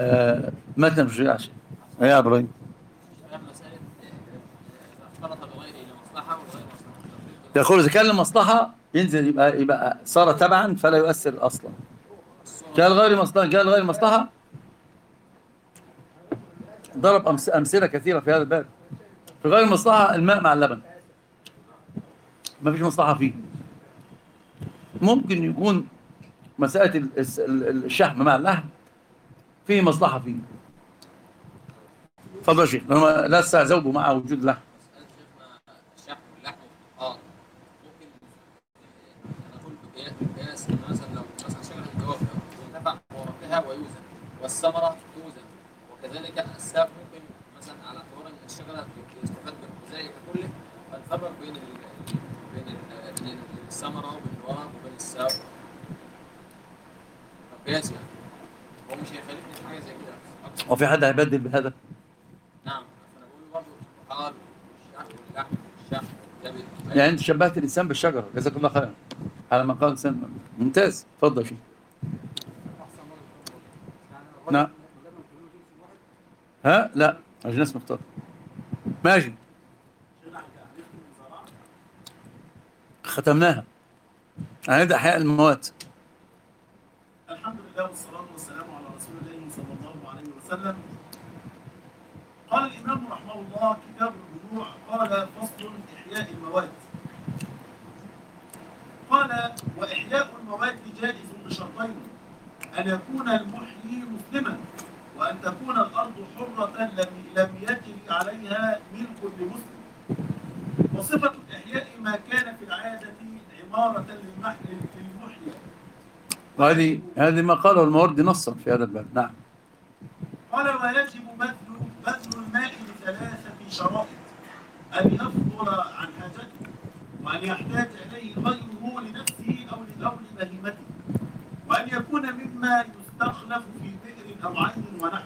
آه متن مش عشان يا ابراهيم مسألة اختلط بغيره لمصلحة وغير مصلحة يقول اذا كان لمصلحه ينزل يبقى يبقى صار تبعا فلا يؤثر اصلا كان غير مصلحه كان غير مصلحه ضرب أمس- امثله كثيره في هذا الباب في غير مصلحه الماء مع اللبن ما فيش مصلحه فيه ممكن يكون مساله ال- الس- ال- ال- الشحم مع اللحم فيه مصلحه فيه تفضل يا شيخ لما لا استعذبوا مع وجود اللحم مسألة شيخنا الشحم واللحم والطحال ممكن آه، نقول بقياس بقياس إن مثلا لو مثلا شجرة متوفى وانتفع ورقها ويوزن والثمرة توزن وكذلك الساق ممكن مثلا على اعتبار ان الشجرة يستفاد من الغذاء كله فنفرق بين ال بين ال بين الثمرة وبين الورق وبين الساق قياس يعني هو مش هيخالفني في حاجة زي كده أكتر. وفي حد هيبدل بهذا نعم فانا بقول برضه الطحال والشحم واللحم والشحم ده بي- يعني انت شبهت الانسان بالشجره جزاك الله خيرا على ما قال الانسان ممتاز اتفضل شيخ نعم ها لا اجناس مختار ماشي ختمناها هنبدا احياء الموات الحمد لله والصلاة والسلام على رسول الله صلى الله عليه وسلم قال الإمام رحمه الله كتاب البيوع قال فصل إحياء المواد قال وإحياء المواد جائز بشرطين أن يكون المحيي مسلما وأن تكون الأرض حرة لم لم يجري عليها ملك لمسلم وصفة الإحياء ما كان في العادة عمارة للمحيي للمحيي وهذه هذه ما قاله الماوردي نصا في هذا الباب نعم قال ويجب بذل بذل الماء لثلاثة شرائط أن يفضل عن حاجته وأن يحتاج إليه غيره لنفسه أو أو لبهيمته وأن يكون مما يستخلف في بئر أو عين ونحوه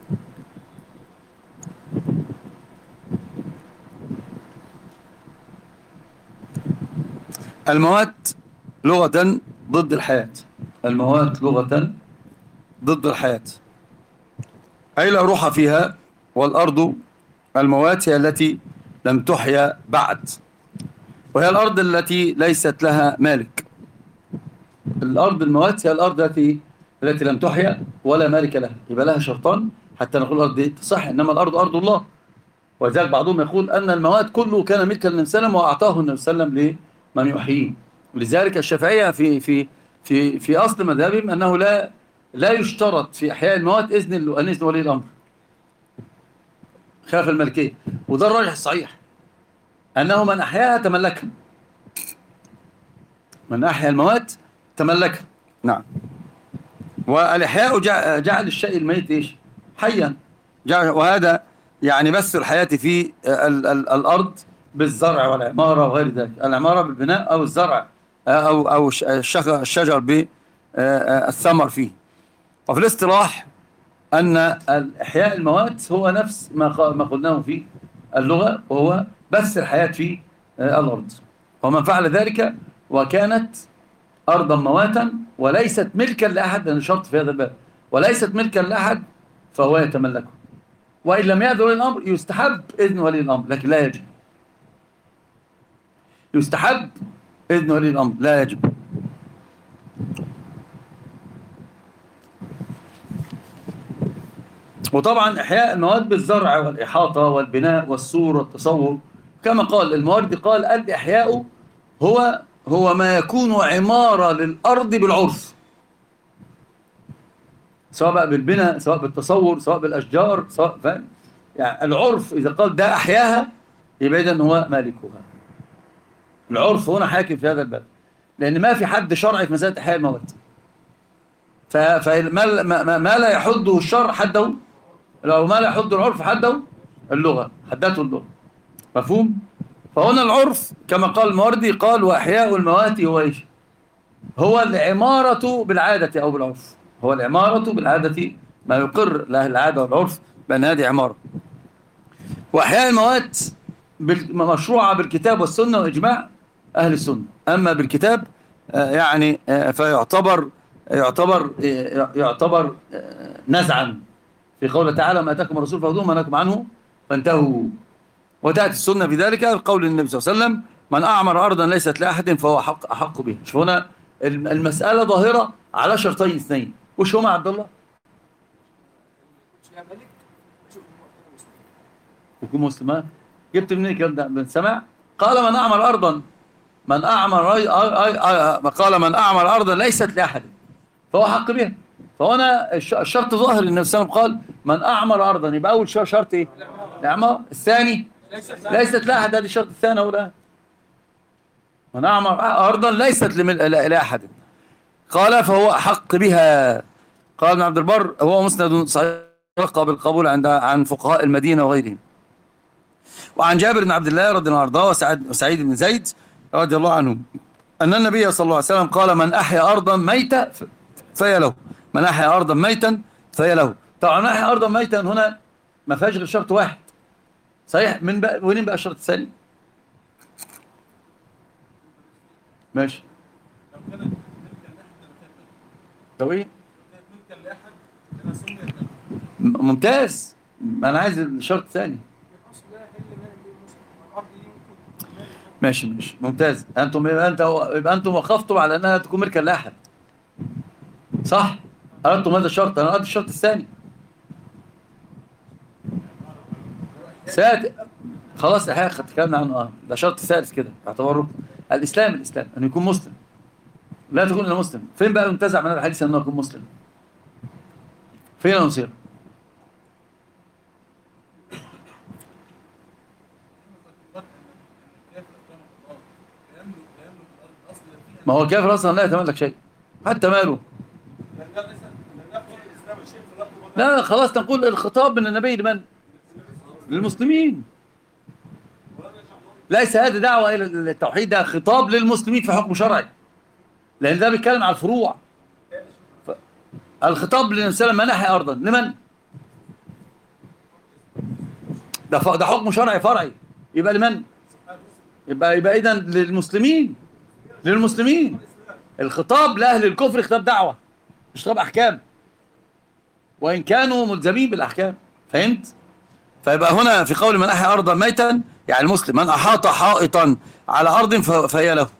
الموات لغة ضد الحياة الموات لغة ضد الحياة أي لا روح فيها والأرض الموات هي التي لم تحيا بعد وهي الأرض التي ليست لها مالك الأرض الموات هي الأرض التي التي لم تحيا ولا مالك لها يبقى لها شرطان حتى نقول الأرض دي تصح إنما الأرض أرض الله ولذلك بعضهم يقول أن الموات كله كان ملكا للنبي صلى الله عليه وسلم وأعطاه النبي صلى الله عليه وسلم لمن يحييه لذلك الشافعية في في في في أصل مذهبهم أنه لا لا يشترط في إحياء الموات إذن ال- أن إذن ولي الأمر خلاف الملكية وده الراجح الصحيح أنه من أحياها تملكها من أحيا الموات تملكها نعم والإحياء جع- جعل الشيء الميت إيش حيا جعل وهذا يعني بث الحياة في ال ال الأرض بالزرع والعمارة وغير ذلك العمارة بالبناء أو الزرع أو أو ش- الشخ- الشجر بالثمر فيه وفي الاصطلاح أن إحياء الموات هو نفس ما ق- ما قلناه في اللغة وهو بث الحياة في آه، الأرض ومن فعل ذلك وكانت أرضا مواتا وليست ملكا لأحد لأن شرط في هذا الباب وليست ملكا لأحد فهو يتملكه وإن لم يأذن ولي الأمر يستحب إذن ولي الأمر لكن لا يجب يستحب إذن ولي الأمر لا يجب وطبعا إحياء المواد بالزرع والإحاطة والبناء والسور والتصور كما قال الموارد قال الإحياء هو هو ما يكون عمارة للأرض بالعرف سواء بقى بالبناء سواء بالتصور سواء بالأشجار سواء فاهم يعني العرف إذا قال ده أحياها يبقى إذن هو مالكها العرف هنا حاكم في هذا الباب لأن ما في حد شرعي في مسألة إحياء المواد ف- فما ما, ما لا يحده الشرع حده لو ما لا يحد العرف حده اللغة حدته اللغة مفهوم فهنا العرف كما قال الماوردي قال وإحياء الموات هو إيش هو العمارة بالعادة أو بالعرف هو العمارة بالعادة ما يقر له العادة والعرف بأن هذه عمارة وإحياء الموات بال- مشروعة بالكتاب والسنة وإجماع أهل السنة أما بالكتاب آه، يعني آه، فيعتبر يعتبر آه، يعتبر آه، نزعا في قوله تعالى ما اتاكم الرسول فخذوه ما نهاكم عنه فانتهوا وتاتي السنه في ذلك قول النبي صلى الله عليه وسلم من اعمر ارضا ليست لاحد فهو حق احق بها شوف هنا الم- المساله ظاهره على شرطين اثنين وش هما يا عبد الله؟ فيها ملك اشوف مسلم يكون مسلمان جبت منين الكلام ده من سمع قال من اعمر ارضا من اعمر أي أي أي أي قال من اعمر ارضا ليست لاحد فهو حق بها فهنا الش- الشرط ظاهر النبي صلى الله عليه وسلم قال من اعمر ارضا يبقى اول شرط شرط ايه؟ الاعمار الثاني ليست لاحد هذا الشرط الثاني هو ده من اعمر ارضا ليست لمن- لا- لاحد قال فهو احق بها قال ابن عبد البر هو مسند صحيح بالقبول عند عن فقهاء المدينه وغيرهم وعن جابر بن عبد الله رضي الله عنه وارضاه وسعد وسعيد بن زيد رضي الله عنهم ان النبي صلى الله عليه وسلم قال من احيا ارضا ميتا ف- فهي له من احيا ارضا ميتا فهي له طبعا احيا ارضا ميتا هنا ما فيهاش غير شرط واحد صحيح من بقى وين بقى الشرط الثاني ماشي لو كانت ملكا لاحد لكانت طب ايه كانت ملكا لاحد كان سميت ملكا م- ممتاز ما انا عايز الشرط الثاني الاصل ده حل مالك للمسلم الارض دي ممكن ماشي ماشي ممتاز انتم يبقى انت يبقى انتم وقفتم على انها تكون ملكا لاحد صح اردتم هذا الشرط انا اردت الشرط الثاني سات خلاص احنا خدت كلامنا عنه اه ده شرط ثالث كده اعتبره الاسلام الاسلام ان يكون مسلم لا تكون الا مسلم فين بقى ينتزع من هذا الحديث انه يكون مسلم فين يا نصير ما هو الكافر اصلا لا يتملك شيء حتى ماله لا خلاص نقول الخطاب من النبي لمن للمسلمين ليس هذا دعوة إلى التوحيد ده خطاب للمسلمين في حكم شرعي لأن ده بيتكلم على الفروع ف... الخطاب للنبي صلى الله عليه وسلم منح أرضا لمن؟ ده ف... ده حكم شرعي فرعي يبقى لمن؟ يبقى يبقى إذا للمسلمين للمسلمين الخطاب لأهل الكفر خطاب دعوة مش خطاب أحكام وإن كانوا ملزمين بالأحكام فهمت؟ فيبقى هنا في قول من أحيا أرضا ميتا يعني المسلم من أحاط حائطا على أرض ف- فهي له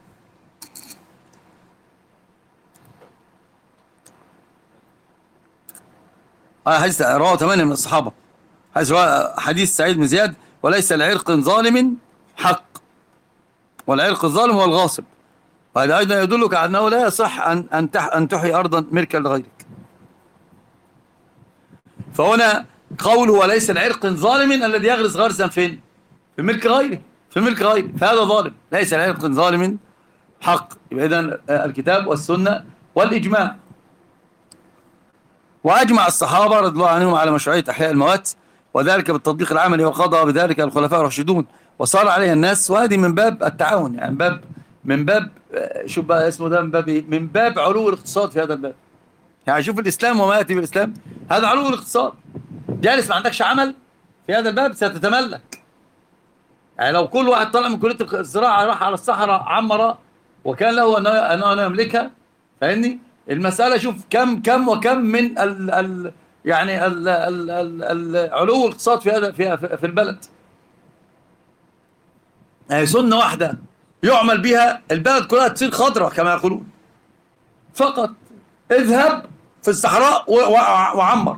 آه حديث رواه ثمانية من الصحابة حديث رواه حديث سعيد بن زياد وليس لعرق ظالم حق والعرق الظالم هو الغاصب وهذا أيضا يدلك على أنه لا يصح أن أن تح- أن تحيي أرضا ملكا لغيرك فهنا قوله وليس العرق ظالم الذي يغرس غرسا فين؟ في ملك غيره في ملك غيره فهذا ظالم ليس العرق ظالم حق يبقى إذن الكتاب والسنة والإجماع وأجمع الصحابة رضي الله عنهم على مشروعية إحياء الموات وذلك بالتطبيق العملي وقضى بذلك الخلفاء الراشدون وصار عليها الناس وهذه من باب التعاون يعني من باب من باب آه، شوف بقى اسمه ده من باب إيه؟ من باب علو الاقتصاد في هذا الباب يعني شوف الإسلام وما يأتي بالإسلام هذا علو الاقتصاد جالس ما عندكش عمل في هذا الباب ستتملك يعني لو كل واحد طلع من كليه الزراعه راح على الصحراء عمر وكان له انه انه أنه يملكها فاهمني؟ المساله شوف كم كم وكم من ال ال يعني ال ال ال ال علو الاقتصاد في هذا في في البلد. هي سنه واحده يعمل بها البلد كلها تصير خضراء كما يقولون. فقط اذهب في الصحراء و- و- وعمر.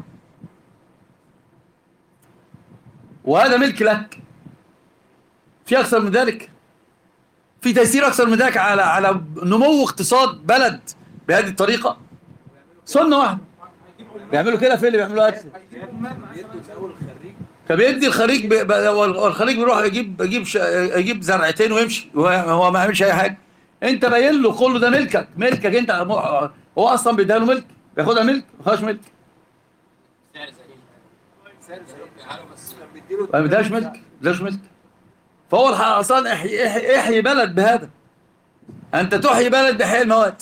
وهذا ملك لك في اكثر من ذلك في تيسير اكثر من ذلك على على نمو اقتصاد بلد بهذه الطريقه سنه واحده بيعملوا كده في اللي بيعملوها أكثر. فبيدي الخريج بي- ب- والخريج بيروح يجيب يجيب ش- يجيب زرعتين ويمشي هو هو ما يعملش اي حاجه انت باين له كله ده ملكك ملكك انت هو اصلا بيديها له ملك بياخدها ملك ما فيهاش ملك سعر زهيد سعر زهيد بيعلوا بس ما بدهاش ملك ما بدهاش ملك فهو الح- اصلا احيي, احيي, احيي بلد بهذا انت تحيي بلد باحياء المواد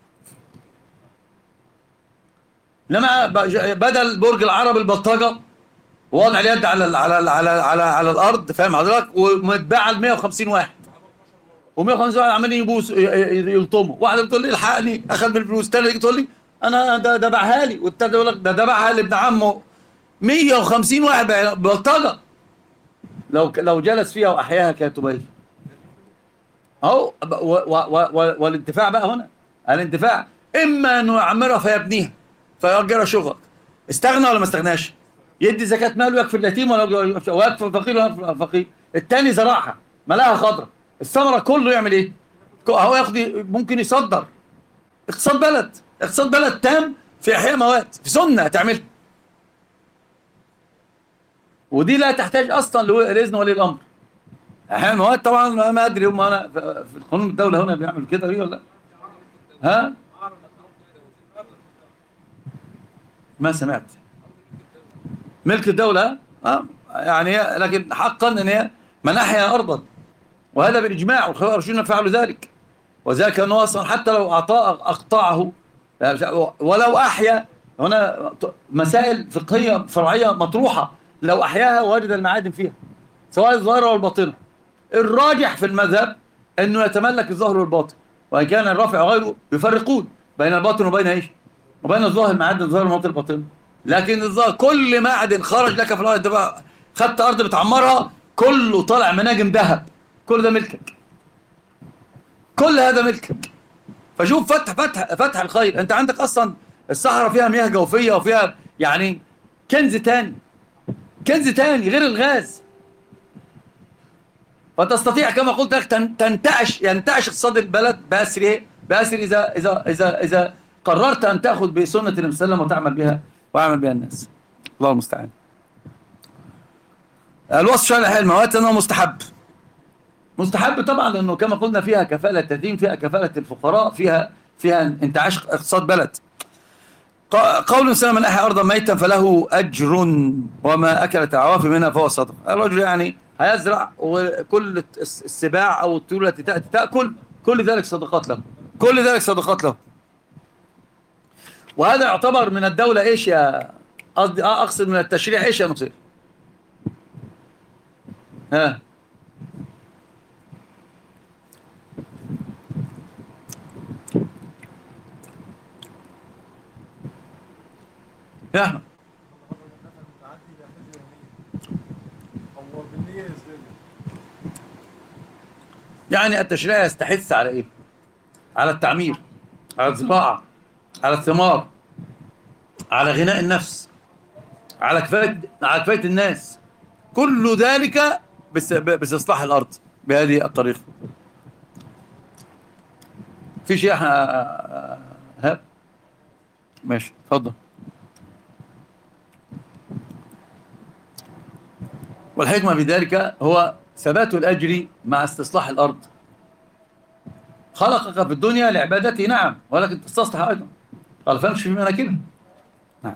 انما ب- بدل برج العرب البلطجه وضع اليد على ال على ال على على على الارض فاهم حضرتك ومتباع ل 150 واحد و150 واحد عمالين يبوس ي- ي- يلطموا واحده بتقول لي الحقني اخذ من الفلوس الثانيه تيجي تقول لي انا ده ده باعها لي والثالث يقول لك ده ده باعها لابن عمه 150 واحد بقى بلطجه لو لو جلس فيها واحياها كانت تبين اهو و- و- و- و- والانتفاع بقى هنا الانتفاع اما انه يعمرها فيبنيها فيأجر شغل استغنى ولا ما استغناش يدي زكاة ماله يكفي اليتيم ولا ويكفي الفقير ولا يكفي الفقير التاني زرعها ملاها خضرة الثمرة كله يعمل ايه هو ياخد ممكن يصدر اقتصاد بلد اقتصاد بلد تام في احياء مواد في سنة تعملها ودي لا تحتاج اصلا لو- لاذن ولي الامر احيانا مواد طبعا ما ما ادري هم انا في في قانون الدوله هنا بيعملوا كده ليه ولا لا؟ ها ما سمعت ملك الدوله اه يعني هي- لكن حقا ان هي من احيا ارضا وهذا بالاجماع والخلفاء الراشدون فعلوا ذلك وذلك انه اصلا حتى لو اعطاه اقطعه ولو احيا هنا مسائل فقهيه فرعيه مطروحه لو احياها وجد المعادن فيها سواء الظاهره والباطنه الراجح في المذهب انه يتملك الظاهر والباطن وان كان الرافع وغيره يفرقون بين الباطن وبين ايش؟ وبين الظاهر المعادن الظاهر والباطن الباطن لكن الظاهر كل معدن خرج لك في الارض انت بقى خدت ارض بتعمرها كله طالع مناجم ذهب كل ده ملكك كل هذا ملكك فشوف فتح فتح فتح الخير انت عندك اصلا الصحراء فيها مياه جوفيه وفيها يعني كنز تاني كنز تاني غير الغاز فتستطيع كما قلت لك تن- تنتعش ينتعش اقتصاد البلد باسره باسر اذا اذا اذا اذا قررت ان تاخذ بسنه النبي صلى الله عليه وسلم وتعمل بها ويعمل بها الناس الله المستعان الوصف شرع الحياه المواد انه مستحب مستحب طبعا لانه كما قلنا فيها كفاله التدين فيها كفاله الفقراء فيها فيها انتعاش اقتصاد بلد ق- قول سلم من احيا ارضا ميتا فله اجر وما اكلت العوافي منها فهو صدقه الرجل يعني هيزرع وكل الس- السباع او الطيور التي تاتي تاكل كل ذلك صدقات له كل ذلك صدقات له وهذا يعتبر من الدوله ايش يا قصدي آه، اقصد من التشريع ايش يا نصير ها يا احمد هو بالنية ازاي؟ يعني التشريع يستحث على ايه على التعمير على الزراعة على الثمار على غناء النفس على كفاية على كفاية الناس كل ذلك بس باستصلاح الأرض بهذه الطريقة في شيء احنا ها ماشي اتفضل والحكمة في ذلك هو ثبات الأجر مع استصلاح الأرض خلقك في الدنيا لعبادته نعم ولكن تستصلح أيضا قال فامشي في مناكبها نعم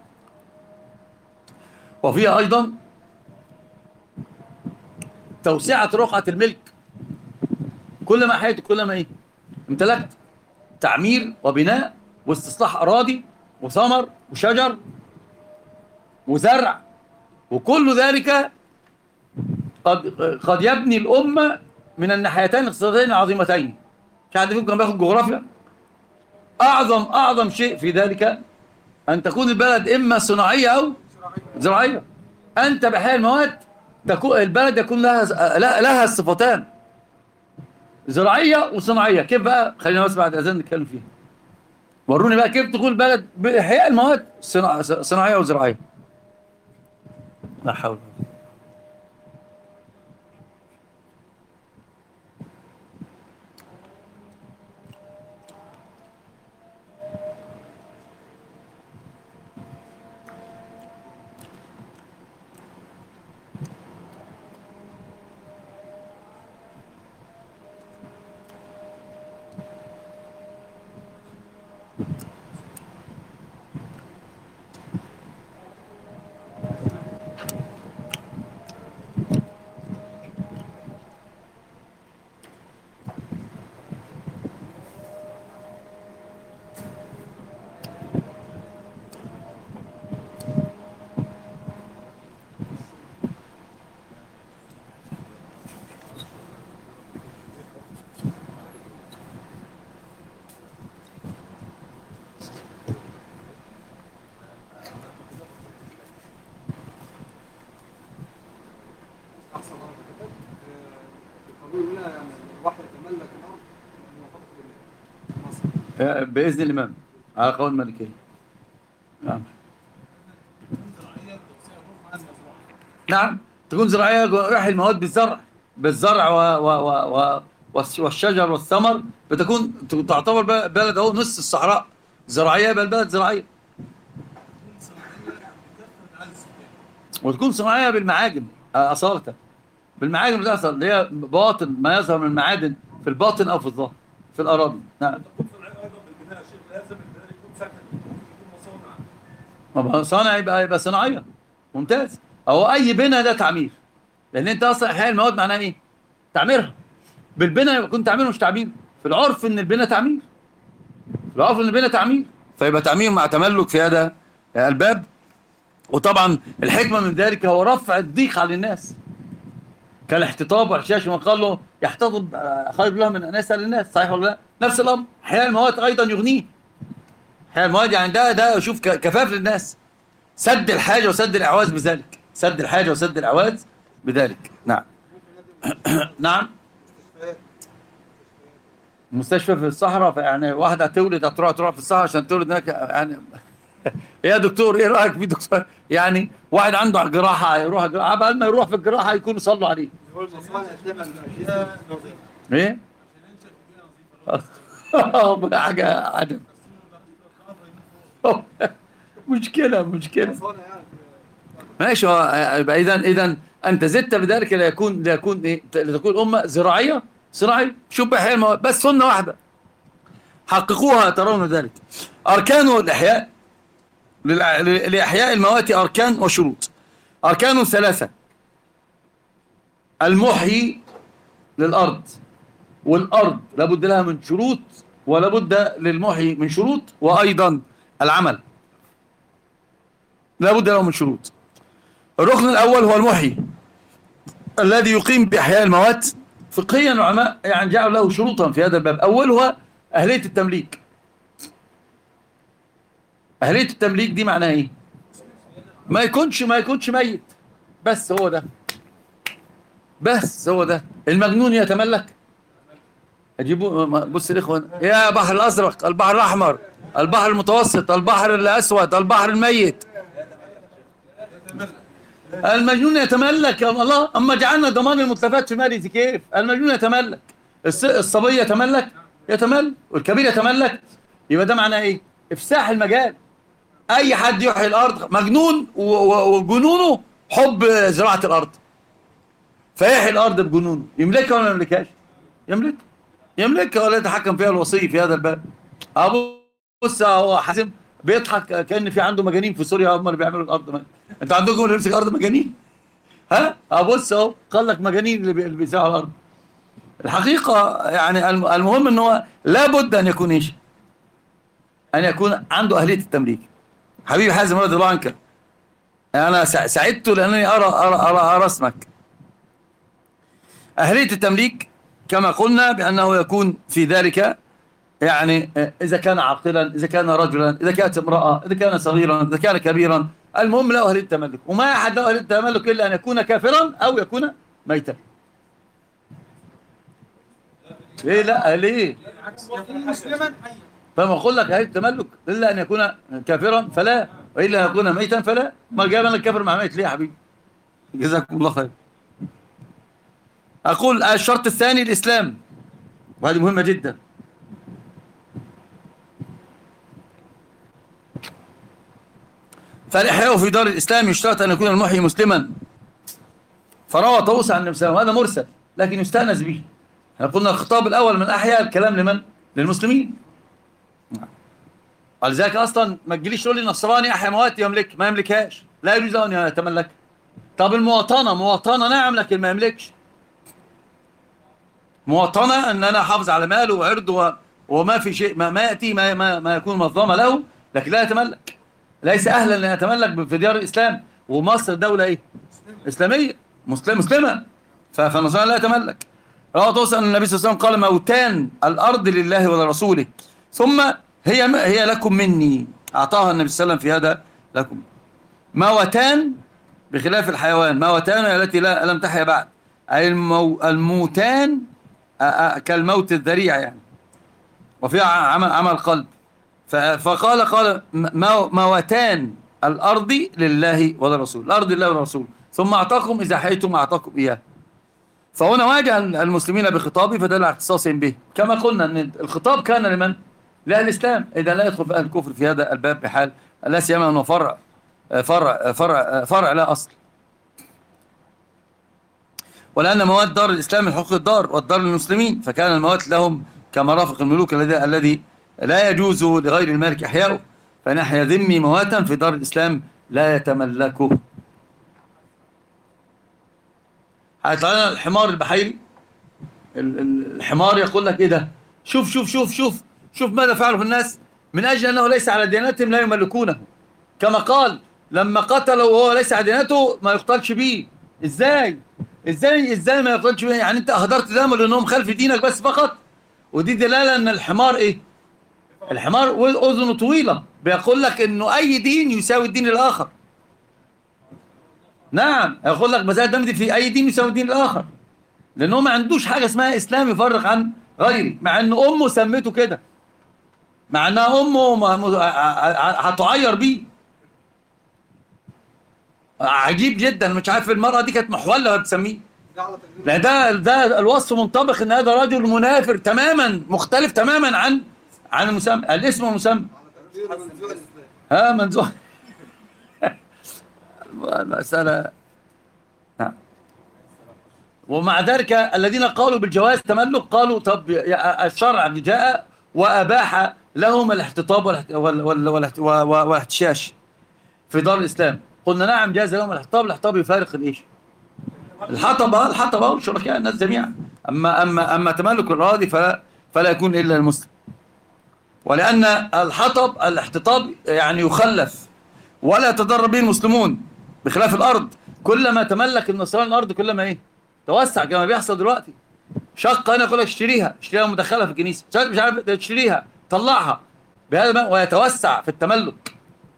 وفيها أيضا توسعة رقعة الملك كل ما حياتك كل ما إيه امتلكت تعمير وبناء واستصلاح أراضي وثمر وشجر وزرع وكل ذلك قد قد يبني الأمة من الناحيتين الاقتصاديين العظيمتين مش حد فيكم كان بياخد جغرافيا أعظم أعظم شيء في ذلك أن تكون البلد إما صناعية أو زراعية أنت بحال المواد تكون البلد يكون لها لها لها الصفتان زراعية وصناعية كيف بقى خلينا بس بعد الأذان نتكلم فيها وروني بقى كيف تكون البلد بإحياء المواد صناع- صناعية وزراعية لا حول ولا قوة. يقول لنا يعني الواحد يتملك الارض يعني فقط مصر آه، بإذن الإمام على قول المالكية نعم نعم تكون زراعية راح المواد بالزرع بالزرع و و و و والش- والشجر والثمر بتكون تعتبر ب- بلد اهو نص الصحراء زراعية يبقى البلد زراعية وتكون صناعية بالمعاجم آه، أصالة بالمعاجم الأصل اللي هي باطن ما يظهر من المعادن في الباطن أو في الظاهر في الأراضي نعم تكون صناعيه ايضا بالبناء يا شيخ لازم البناء يكون سكن يكون مصانع ما هو صانع يبقى يبقى صناعيه ممتاز هو اي بناء ده تعمير لان انت اصلا احياء المواد معناها ايه تعميرها بالبناء يكون تعمير مش تعمير في العرف ان البناء تعمير في العرف ان البناء تعمير فيبقى تعمير مع تملك في هذا الباب وطبعا الحكمه من ذلك هو رفع الضيق على الناس كالاحتطاب والحشاش من قال له يحتطب آه، خير له من ان يسال الناس صحيح ولا لا نفس الامر احياء المواد ايضا يغنيه احياء المواد يعني ده ده شوف ك- كفاف للناس سد الحاجة وسد الإعواز بذلك سد الحاجة وسد الإعواز بذلك نعم نعم مستشفى في الصحراء يعني واحدة هتولد هتروح تروح في الصحراء عشان تولد هناك يعني يا دكتور ايه رأيك في دكتور يعني واحد عنده جراحة يروح جراحة قبل ما يروح في الجراحة يكونوا صلوا عليه هو المصانع تعمل اشياء نظيفه ايه حاجة عدم مشكلة مشكلة مصانع يعني ماشي هو يبقى اذا اذا انت زدت بذلك ليكون ليكون ايه لتكون امه زراعيه صناعيه شوف احياء المواد بس سنه واحده حققوها ترون ذلك اركان الاحياء للع- لاحياء الموات اركان وشروط اركان ثلاثه المحيي للارض والارض لابد لها من شروط ولابد للمحيي من شروط وايضا العمل لابد له من شروط الركن الأول هو المحيي الذي يقيم بإحياء الموات فقهيا العلماء يعني جعلوا له شروطا في هذا الباب أولها أهلية التمليك أهلية التمليك دي معناها إيه؟ ما يكونش ما يكونش ميت بس هو ده بس هو ده المجنون يتملك اجيبوا بص الاخوان يا بحر الازرق البحر الاحمر البحر المتوسط البحر الاسود البحر الميت المجنون يتملك يا الله اما جعلنا ضمان المتلفات في مالي كيف المجنون يتملك الص- الصبي يتملك يتملك والكبير يتملك يبقى ده معناه ايه افساح المجال اي حد يحيي الارض مجنون و- و- وجنونه حب زراعه الارض فيحيي الارض بجنونه يملكها ولا ما يملكهاش يملكها يملكها ولا يتحكم فيها الوصي في هذا الباب ابو بص هو حازم بيضحك كان في عنده مجانين في سوريا هم اللي بيعملوا الارض مجانين. انت عندكم اللي يمسك الارض مجانين ها ابص اهو قال لك مجانين اللي بي- اللي بيساعوا الارض الحقيقه يعني الم- المهم ان هو لابد ان يكون ايش ان يكون عنده اهليه التمليك حبيبي حازم رضي الله عنك انا سع- سعدت لانني ارى ارى ارى, أرى اسمك اهليه التمليك كما قلنا بانه يكون في ذلك يعني إذا كان عاقلا إذا كان رجلا إذا كانت امرأة إذا كان صغيرا إذا كان كبيرا المهم له أهل التملك وما أحد له أهل التملك إلا أن يكون كافرا أو يكون ميتا ليه لا ليه وكن مسلما حيا فما أقول لك أهل التملك إلا أن يكون كافرا فلا وإلا أن يكون ميتا فلا ما جاب أنا الكافر مع ميت ليه يا حبيبي جزاكم الله خير أقول الشرط الثاني الإسلام وهذه مهمة جدا فالإحياء في دار الإسلام يشترط أن يكون المحيي مسلما فروى طوس عن النبي صلى الله عليه وسلم هذا مرسل لكن يستأنس به احنا قلنا الخطاب الأول من أحياء الكلام لمن؟ للمسلمين ولذلك أصلا ما تجيليش تقول لي نصراني أحيا موات يملك ما يملكهاش لا يجوز له أن يتملك طب المواطنة مواطنة نعم لكن ما يملكش مواطنة أن أنا أحافظ على ماله وعرضه و- وما في شيء ما, ما يأتي ما, ما, ما يكون مظلمة له لكن لا يتملك ليس أهلا أن يتملك في ديار الإسلام ومصر دولة إيه؟ إسلامية مسلم مسلمة ف- فالنصارى لا يتملك رواه توصل أن النبي صلى الله عليه وسلم قال موتان الأرض لله ولرسوله ثم هي هي لكم مني أعطاها النبي صلى الله عليه وسلم في هذا لكم موتان بخلاف الحيوان موتان التي لا لم تحيا بعد أي المو الموتان آه، آه، كالموت الذريع يعني وفي عمل عمل قلب ف- فقال قال مو- موتان الأرض لله وللرسول الأرض لله والرسول ثم أعطاكم إذا حيتم أعطاكم إياه فهنا واجه المسلمين بخطابه فدل على اختصاصهم به كما قلنا أن الخطاب كان لمن؟ لأهل الإسلام إذا لا يدخل في أهل الكفر في هذا الباب بحال لا سيما أنه فرع فرع فرع فرع لا أصل ولأن مواد دار الإسلام الحقوق الدار والدار للمسلمين فكان المواد لهم كمرافق الملوك الذي الذي لا يجوز لغير المالك إحياؤه فنحيا ذمي مواتا في دار الإسلام لا يتملكه هيطلع لنا الحمار البحيري ال- ال- الحمار يقول لك ايه ده شوف شوف شوف شوف شوف ماذا فعله في الناس من اجل انه ليس على ديانتهم لا يملكونه كما قال لما قتلوا وهو ليس على ديانته ما يقتلش بيه ازاي ازاي ازاي ما يقتلش بيه يعني انت اهدرت دمه لانهم خلف دينك بس فقط ودي دلاله ان الحمار ايه الحمار اذنه طويله بيقول لك انه اي دين يساوي الدين الاخر نعم يقول لك مزايا الدم دي في اي دين يساوي الدين الاخر لانه ما عندوش حاجه اسمها اسلام يفرق عن غيره مع ان امه سميته كده مع انها امه م- م- ع- ع- هتعير بيه عجيب جدا مش عارف المراه دي كانت محوله ولا بتسميه لا ده ده الوصف منطبق ان هذا رجل منافر تماما مختلف تماما عن عن المسمى الاسم والمسمى ها منزوع المسألة نعم ومع ذلك الذين قالوا بالجواز تملك قالوا طب يا- الشرع جاء وأباح لهم الاحتطاب والاحت- وال- وال- والاحت- و- و- والاحتشاش في دار الإسلام قلنا نعم جاز لهم الاحتطاب الاحتطاب يفارق الإيش الحطب اه الحطب اه شركاء الناس جميعا أما أما أما تملك الأراضي فلا فلا يكون إلا المسلم ولأن الحطب الاحتطاب يعني يخلف ولا يتضرر به المسلمون بخلاف الارض كلما تملك النصراني الارض كلما ايه توسع كما بيحصل دلوقتي شق هنا يقول لك اشتريها اشتريها مدخله في الكنيسه شق مش عارف تشتريها طلعها بهذا ما- ويتوسع في التملك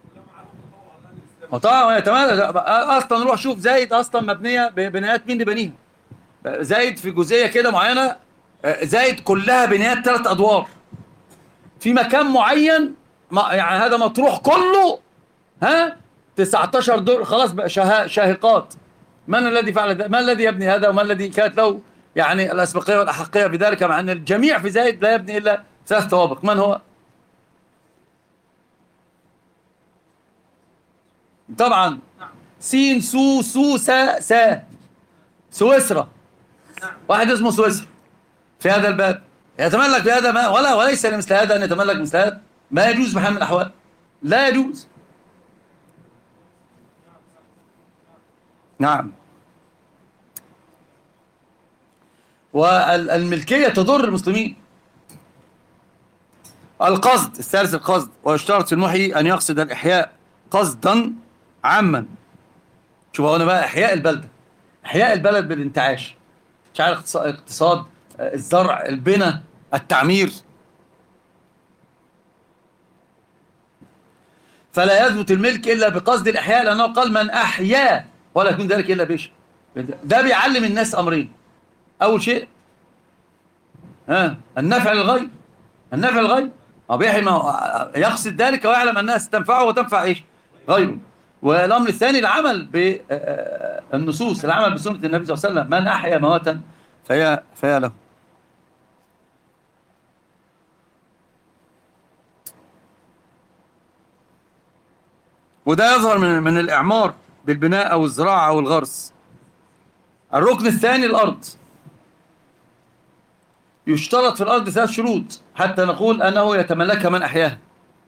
وطبعا ويتملك اصلا روح شوف زايد اصلا مبنيه ببنايات مين اللي بنيها زايد في جزئيه كده معينه آه، زايد كلها بنايات ثلاث ادوار في مكان معين ما يعني هذا مطروح كله ها 19 دور خلاص بقى شها- شاهقات من الذي فعل ذلك ما الذي يبني هذا وما الذي كانت له يعني الأسبقية والأحقية بذلك مع أن الجميع في زايد لا يبني إلا ثلاث طوابق من هو طبعا سين سو سو سا سا سويسرا واحد اسمه سويسرا في هذا الباب يتملك بهذا ما ولا وليس لمثل هذا أن يتملك مثل هذا ما يجوز بحال من الأحوال لا يجوز نعم والملكية تضر المسلمين القصد الثالث القصد ويشترط في المحيي أن يقصد الإحياء قصدا عاما شوف هنا بقى إحياء البلدة إحياء البلد بالانتعاش مش عارف اقتص- اقتصاد آه، الزرع البنى التعمير فلا يثبت الملك إلا بقصد الإحياء لأنه قال من أحيا ولا يكون ذلك إلا بشر ده بيعلم الناس أمرين أول شيء ها النفع للغير النفع للغير أو بيحيي ما هو- يقصد ذلك ويعلم أنها ستنفعه وتنفع إيش غيره والأمر الثاني العمل بالنصوص العمل بسنة النبي صلى الله عليه وسلم من أحيا موتا فهي فهي له وده يظهر من من الإعمار بالبناء أو الزراعة أو الغرس الركن الثاني الأرض يشترط في الأرض ثلاث شروط حتى نقول أنه يتملكها من أحياها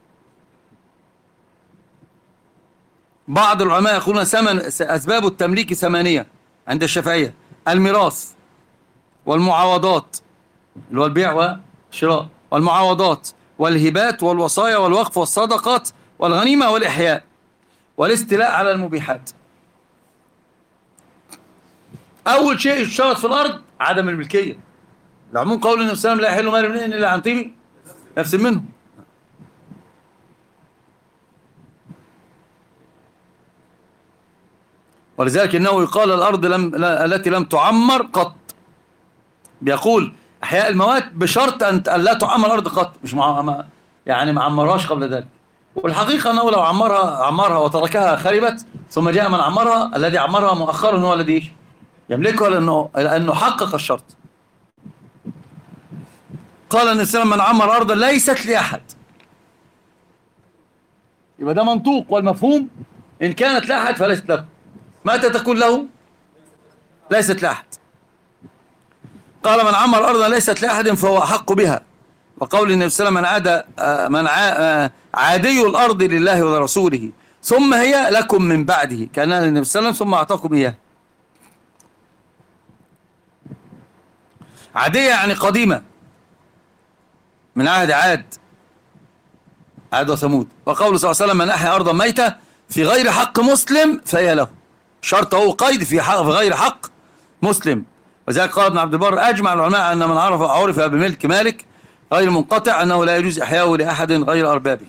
بعض العلماء يقولون ثمن أسباب التمليك ثمانية عند الشافعية الميراث والمعاوضات اللي هو البيع والشراء والمعاوضات والهبات والوصايا والوقف والصدقات والغنيمة والإحياء والاستيلاء على المبيحات أول شيء يشترط في الأرض عدم الملكية العموم قول النبي صلى الله عليه وسلم لا يحل مال امرئ إلا عن طيب نفس منه ولذلك انه يقال الارض لم لا- التي لم تعمر قط بيقول احياء الموات بشرط ان أن لا تعمر الارض قط مش مع ما- يعني ما عمرهاش قبل ذلك والحقيقه انه لو عمرها عمرها وتركها خربت ثم جاء من عمرها الذي عمرها مؤخرا هو الذي إيش؟ يملكها لانه لانه حقق الشرط قال النبي صلى الله عليه وسلم من عمر ارضا ليست لاحد يبقى ده منطوق والمفهوم ان كانت لاحد فليست له متى تكون له ليست لاحد قال من عمر ارضا ليست لاحد فهو احق بها وقول النبي صلى الله عليه وسلم من عاد آه، من عا- آه، عادي الارض لله ولرسوله ثم هي لكم من بعده كان للنبي صلى الله عليه وسلم ثم اعطاكم اياه عادية يعني قديمة من عهد عاد عاد وثمود وقول صلى الله عليه وسلم من أحيا أرضا ميتة في غير حق مسلم فهي له شرط هو قيد في, حق في غير حق مسلم وذلك قال ابن عبد البر أجمع العلماء أن من عرف عرف بملك مالك غير منقطع أنه لا يجوز إحياؤه لأحد غير أربابه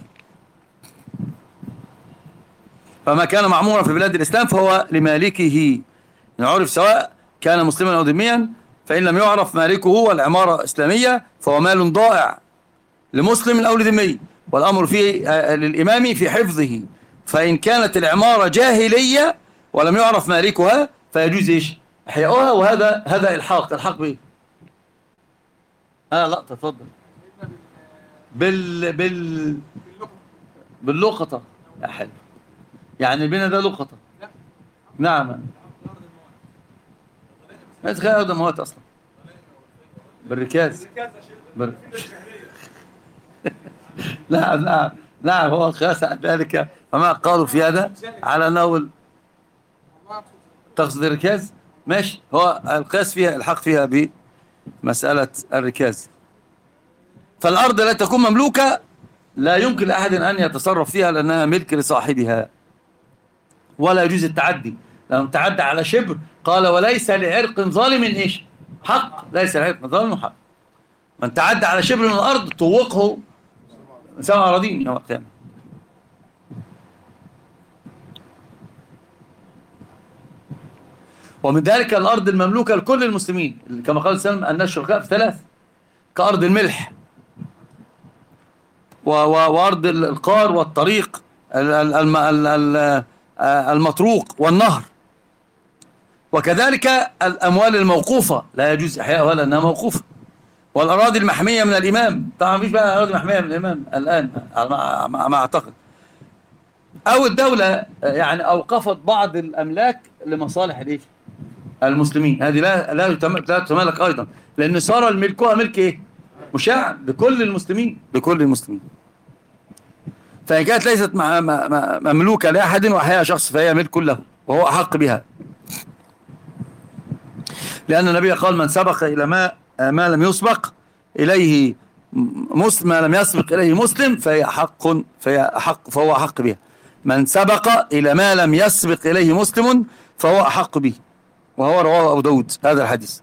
فما كان معمورا في بلاد الإسلام فهو لمالكه إن عرف سواء كان مسلما أو ذميا فإن لم يعرف مالكه والعمارة إسلامية فهو مال ضائع لمسلم أو لذمي والأمر فيه آه، للإمام في حفظه فإن كانت العمارة جاهلية ولم يعرف مالكها فيجوز إيش إحياؤها وهذا هذا إلحاق إلحاق بإيه آه لا تفضل بال بال باللقطة يا حلو يعني البنا ده لقطة نعم ما تخيل هذا موات أصلا بالركاز بر... نعم نعم نعم هو القياس عن ذلك فما قالوا في هذا على أنه ال- تقصد الركاز ماشي هو القياس فيها الحق فيها بمسألة الركاز فالأرض لا تكون مملوكة لا يمكن لأحد أن يتصرف فيها لأنها ملك لصاحبها ولا يجوز التعدي لأنه تعدى على شبر قال وليس لعرق ظالم إيش حق ليس لعرق ظالم حق من تعدى على شبر من الأرض طوقه سبع أراضين يوم القيامة ومن ذلك الأرض المملوكة لكل المسلمين كما قال سلم أن الشركاء في ثلاث كأرض الملح و- و- وأرض القار والطريق ال- ال- الم- ال- ال- آه، المطروق والنهر وكذلك الأموال الموقوفة لا يجوز إحياؤها لأنها موقوفة والأراضي المحمية من الإمام طبعا مفيش بقى أراضي محمية من الإمام الآن على ما- ما ما أعتقد أو الدولة آه، يعني أوقفت بعض الأملاك لمصالح الإيه؟ المسلمين هذه لا لا يتم- لا تملك أيضا لأن صار ملكها ملك إيه؟ مشاع لكل المسلمين لكل المسلمين فإن كانت ليست مع- م- م- مملوكة لأحد وأحياها شخص فهي ملك له وهو أحق بها لأن النبي قال من سبق إلى ما ما لم يسبق إليه مسلم ما لم يسبق إليه مسلم فهي حق فهي أحق فهو أحق بها من سبق إلى ما لم يسبق إليه مسلم فهو أحق به وهو رواه أبو داود هذا الحديث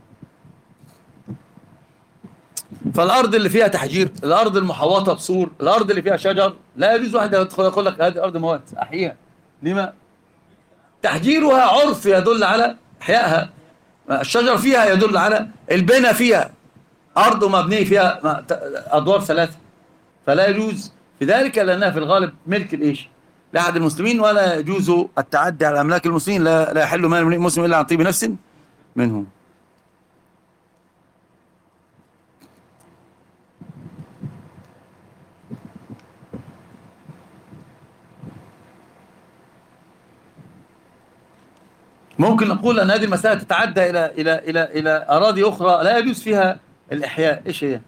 فالأرض اللي فيها تحجير الأرض المحوطة بسور الأرض اللي فيها شجر لا يجوز واحد يدخل يقول لك هذه أرض موات أحييها لما تحجيرها عرف يدل على إحيائها الشجر فيها يدل على البنى فيها أرض مبنية فيها م- ت- أدوار ثلاثة فلا يجوز في ذلك لأنها في الغالب ملك الإيش لأحد المسلمين ولا يجوز التعدي على أملاك المسلمين لا, لا يحل مال امرئ مسلم إلا عن طيب نفس منهم ممكن نقول أن هذه المسألة تتعدى إلى إلى إلى إلى أراضي أخرى لا يجوز فيها الإحياء إيش هي؟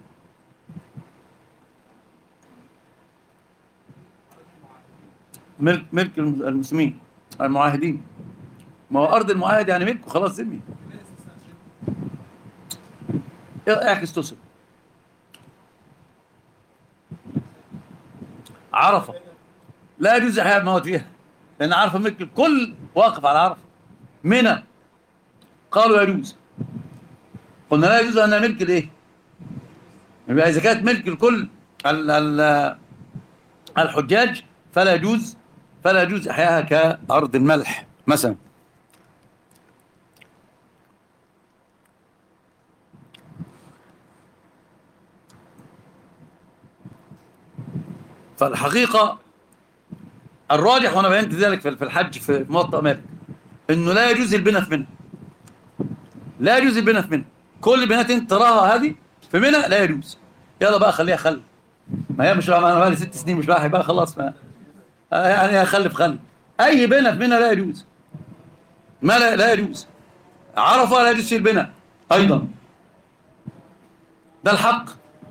ملك ملك الم- المسلمين المعاهدين ما هو أرض المعاهد يعني ملك وخلاص ذمي اعكس تصل عرفة لا يجوز إحياء الموت فيها لأن عرفة ملك الكل واقف على عرفة منى قالوا يجوز قلنا لا يجوز أنها ملك الإيه؟ يبقى إذا كانت ملك الكل ال- ال- الحجاج فلا يجوز فلا يجوز إحيائها كأرض الملح مثلا فالحقيقة الراجح وأنا بينت ذلك في في الحج في موطأ مالك إنه لا يجوز البناء في منى لا يجوز البناء في منى كل البنات انت تراها هذه في منى لا يجوز يلا بقى خليها خلي ما هي مش رايحة انا بقى لي ست سنين مش رايح بقى خلاص ما آه يعني خلف خلي اي بناء في منى لا يجوز ما لا, لا يجوز عرفه لا يجوز في البناء ايضا ده الحق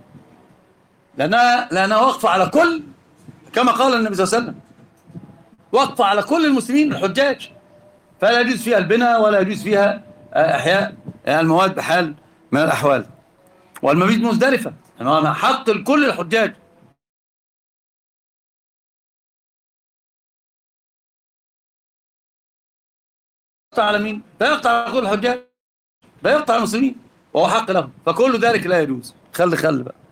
لانها لانها واقفه على كل كما قال النبي صلى الله عليه وسلم واقفه على كل المسلمين الحجاج فلا يجوز فيها البناء ولا يجوز فيها آه، احياء المواد بحال من الاحوال والمبيت مزدلفه يعني انا حق لكل الحجاج يقطع على مين؟ لا يقطع على كل الحجاج لا يقطع على المسلمين وهو حق لهم فكل ذلك لا يجوز خلي خلي بقى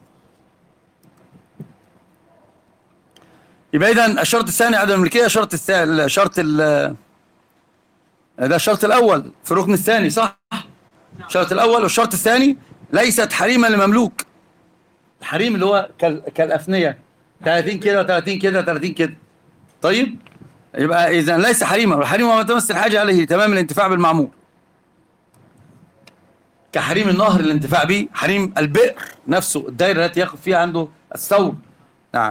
يبقى اذا الشرط الثاني عدم الملكيه الشرط الثاني الشرط ال- ده الشرط الاول في الركن الثاني صح الشرط الاول والشرط الثاني ليست حريما لمملوك الحريم اللي هو كال- كالافنيه 30 كده 30 كده 30 كده طيب يبقى اذا ليس حريما والحريم هو ما تمس الحاجه عليه تمام الانتفاع بالمعمور كحريم النهر الانتفاع به حريم البئر نفسه الدائره التي يقف فيها عنده الثور نعم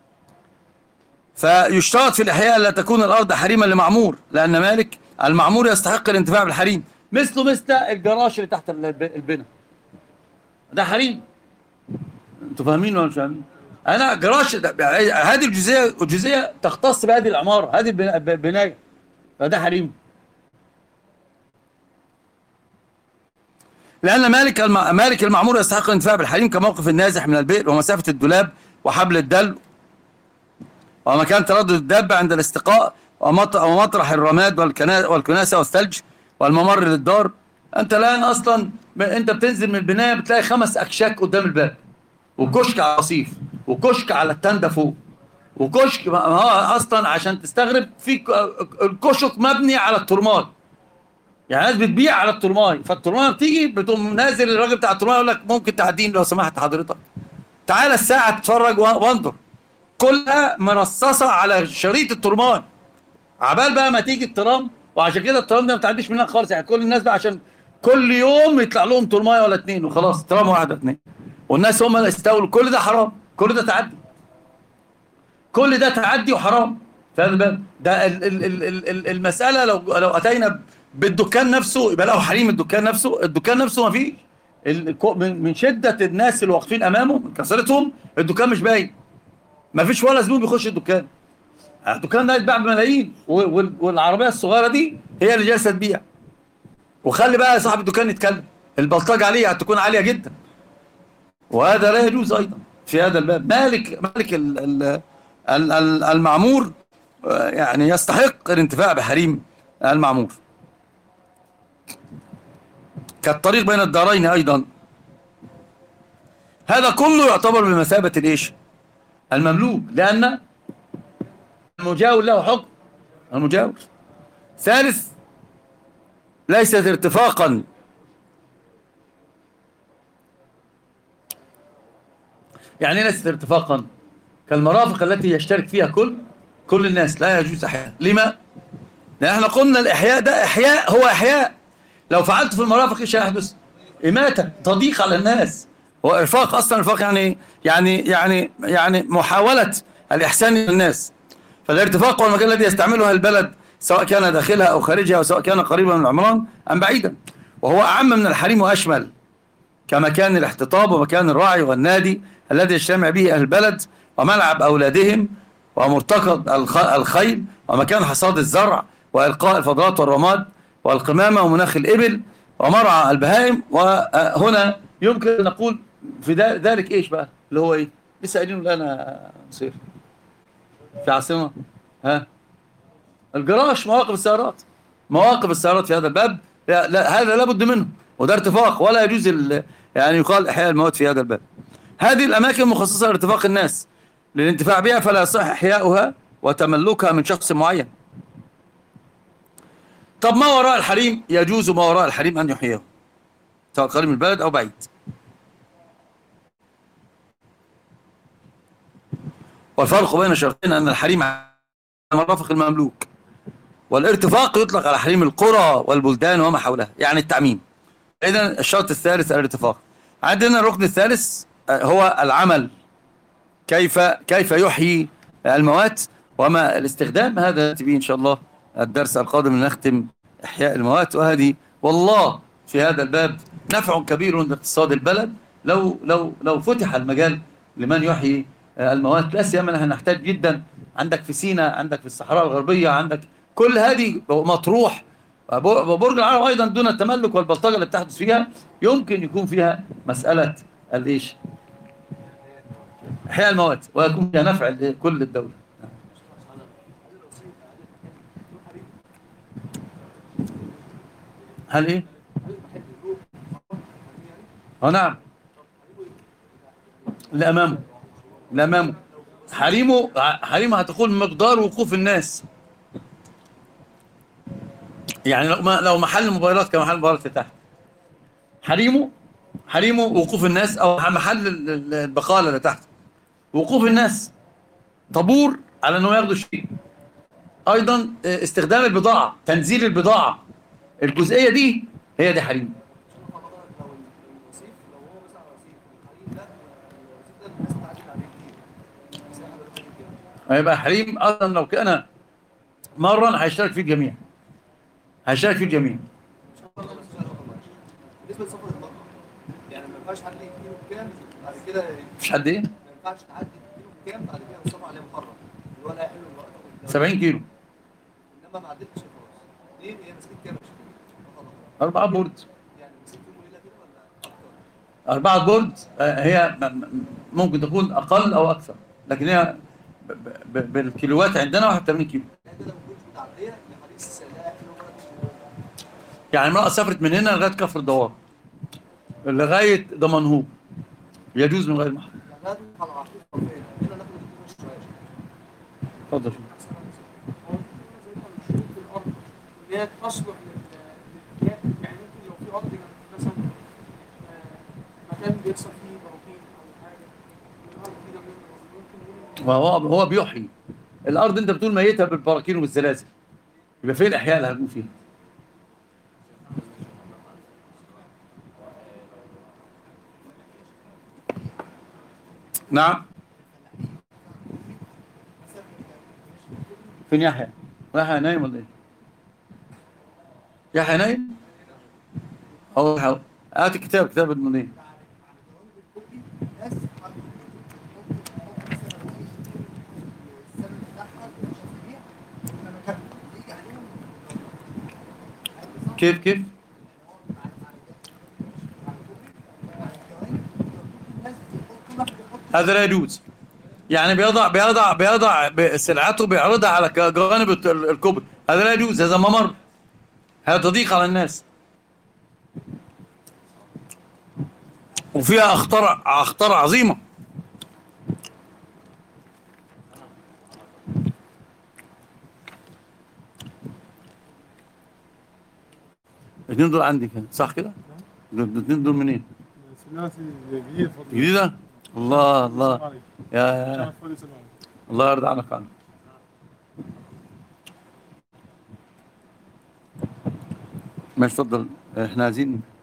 فيشترط في الإحياء لا تكون الأرض حريما لمعمور لأن مالك المعمور يستحق الانتفاع بالحريم مثله مثل الجراش اللي تحت الب- البنا ده حريم انتوا فاهمين ولا مش فاهمين؟ أنا جراش ده- هذه الجزئية الجزئية تختص بهذه العمارة هذه البنا- البناية فده حريم لأن مالك الم... مالك المعمور يستحق الانتفاع بالحريم كموقف النازح من البئر ومسافة الدولاب وحبل الدلو ومكان تردد الدابة عند الاستقاء ومط- ومطرح الرماد والكنا- والكناسة والثلج والممر للدار انت الان اصلا ب- انت بتنزل من البنايه بتلاقي خمس اكشاك قدام الباب وكشك على الرصيف وكشك على التندة فوق وكشك ما ما هو اصلا عشان تستغرب في ك- الكشك مبني على الترمال يعني ناس بتبيع على الترماي فالترماي بتيجي بتقوم نازل الراجل بتاع الترماي يقول لك ممكن تعديني لو سمحت حضرتك تعالى الساعه تتفرج و- وانظر كلها مرصصه على شريط الترمان عبال بقى ما تيجي الترام وعشان كده الترام ده ما تعديش منها خالص يعني كل الناس بقى عشان كل يوم يطلع لهم ترمايه ولا اتنين وخلاص ترام واحد ولا اتنين والناس هم اللي استولوا كل ده حرام كل ده تعدي كل ده تعدي وحرام فاهم بقى ده ال ال ال ال ال المساله لو لو اتينا بالدكان نفسه يبقى له حريم الدكان نفسه الدكان نفسه ما فيش ال- الكو- من من شده الناس اللي واقفين امامه من كثرتهم الدكان مش باين ما فيش ولا زبون بيخش الدكان الدكان ده يتباع بملايين و- وال- والعربيه الصغيره دي هي اللي جالسه تبيع وخلي بقى صاحب الدكان يتكلم البلطجه عليه هتكون عاليه جدا وهذا لا يجوز ايضا في هذا الباب مالك مالك ال- ال- ال- ال- المعمور آه، يعني يستحق الانتفاع بحريم المعمور كالطريق بين الدارين ايضا هذا كله يعتبر بمثابه الايش المملوك لان المجاور له حكم المجاور ثالث ليست ارتفاقا يعني إيه ليست ارتفاقا كالمرافق التي يشترك فيها كل كل الناس لا يجوز احياء لما لان احنا قلنا الاحياء ده احياء هو احياء لو فعلت في المرافق ايش هيحدث اماته تضييق على الناس هو ارفاق اصلا ارفاق يعني يعني يعني يعني محاوله الاحسان للناس فالارتفاق هو المكان الذي يستعملها البلد سواء كان داخلها او خارجها او سواء كان قريبا من العمران ام بعيدا وهو اعم من الحريم واشمل كمكان الاحتطاب ومكان الرعي والنادي الذي يجتمع به أهل البلد وملعب أولادهم ومرتقد الخ- الخيل ومكان حصاد الزرع وإلقاء الفضلات والرماد والقمامة ومناخ الإبل ومرعى البهائم وهنا يمكن أن نقول في ذا- ذلك إيش بقى اللي هو إيه لسه قايلينه الآن يا مصير في عاصمة ها الجراش مواقف السيارات مواقف السيارات في هذا الباب لا, لا هذا لابد منه وده ارتفاق ولا يجوز ال- يعني يقال احياء المواد في هذا الباب هذه الاماكن مخصصه لارتفاق الناس للانتفاع بها فلا يصح احياؤها وتملكها من شخص معين طب ما وراء الحريم يجوز ما وراء الحريم ان يحييه سواء قريب من البلد او بعيد والفرق بين الشرطين أن الحريم على مرافق المملوك والارتفاق يطلق على حريم القرى والبلدان وما حولها يعني التعميم إذا الشرط الثالث الارتفاق عندنا الركن الثالث آه، هو العمل كيف كيف يحيي الموات وما الاستخدام هذا يأتي به إن شاء الله الدرس القادم نختم إحياء الموات وهذه والله في هذا الباب نفع كبير لاقتصاد البلد لو لو لو فتح المجال لمن يحيي آه، الموات لا سيما نحن نحتاج جدا عندك في سيناء عندك في الصحراء الغربية عندك كل هذه مطروح وبرج العرب أيضا دون التملك والبلطجة اللي بتحدث فيها يمكن يكون فيها مسألة الإيش إحياء الموات ويكون فيها نفع لكل الدولة هل إيه؟ اه نعم لأمامه لأمامه حريمه حريمه هتقول مقدار وقوف الناس يعني لو ما لو محل موبايلات كمحل موبايلات تحت حريمه حريمه وقوف الناس او محل ال- ال- البقاله اللي تحت وقوف الناس طابور على انه ياخدوا شيء ايضا اه، استخدام البضاعه تنزيل البضاعه الجزئيه دي هي دي حريم هيبقى حريم اصلا لو كان مرا هيشترك فيه الجميع هيشترك فيه الجميع بالنسبه لسفر المرأة يعني ما ينفعش حد يجيله كام بعد كده مش حد ايه ما ينفعش تعدي كيلو كام بعد كده السفر عليه محرم اللي هو لا يحل المرأة والدولة. 70 كيلو انما ما عدتش خلاص ليه هي مسكت كام مش خلاص أربعة بورد يعني مسكت يوم وليله كده ولا اكتر أربعة بورد آه، هي م- م- ممكن تكون أقل أو أكثر لكن هي ب- ب- ب- بالكيلوات عندنا 81 كيلو يعني كده ما تكونش متعديه لحديث لا يحل المرأة يعني المرأة سافرت من هنا لغاية كفر الدوار لغاية دمنهور يجوز من غير محرم يعني لا تدخل على العقيق طرفين هنا ناخد الاثنين شويه اتفضل اللي هي تصلح لل يعني ممكن لو في ارض جنب مثلا آه، مكان بيحصل فيه براكين او حاجه الارض دي جنبنا ممكن نقول وهو هو بيحيي الأرض أنت بتقول ميتة بالبراكين والزلازل يبقى فين الأحياء اللي هتكون فيها؟ نعم فين يحيى؟ يحيى نايم ولا ايه؟ يحيى نايم؟ أو يحيى- هات الكتاب كتاب المنير كيف كيف؟ هذا لا يجوز يعني بيضع بيضع بيضع ب- سلعته بيعرضها على ك- جوانب الت- ال- الكوبري هذا لا يجوز هذا ممر هذا تضييق على الناس وفيها اخطار اخطار عظيمه الاثنين دول عندي كده صح كده؟ دول- الاثنين دول منين؟ سمعت جديد فضل جديده؟ الله الله السلام عليكم. يا يا شرف فضل السلام عليكم. الله يرضى عنك عنه ماشي اتفضل احنا عايزين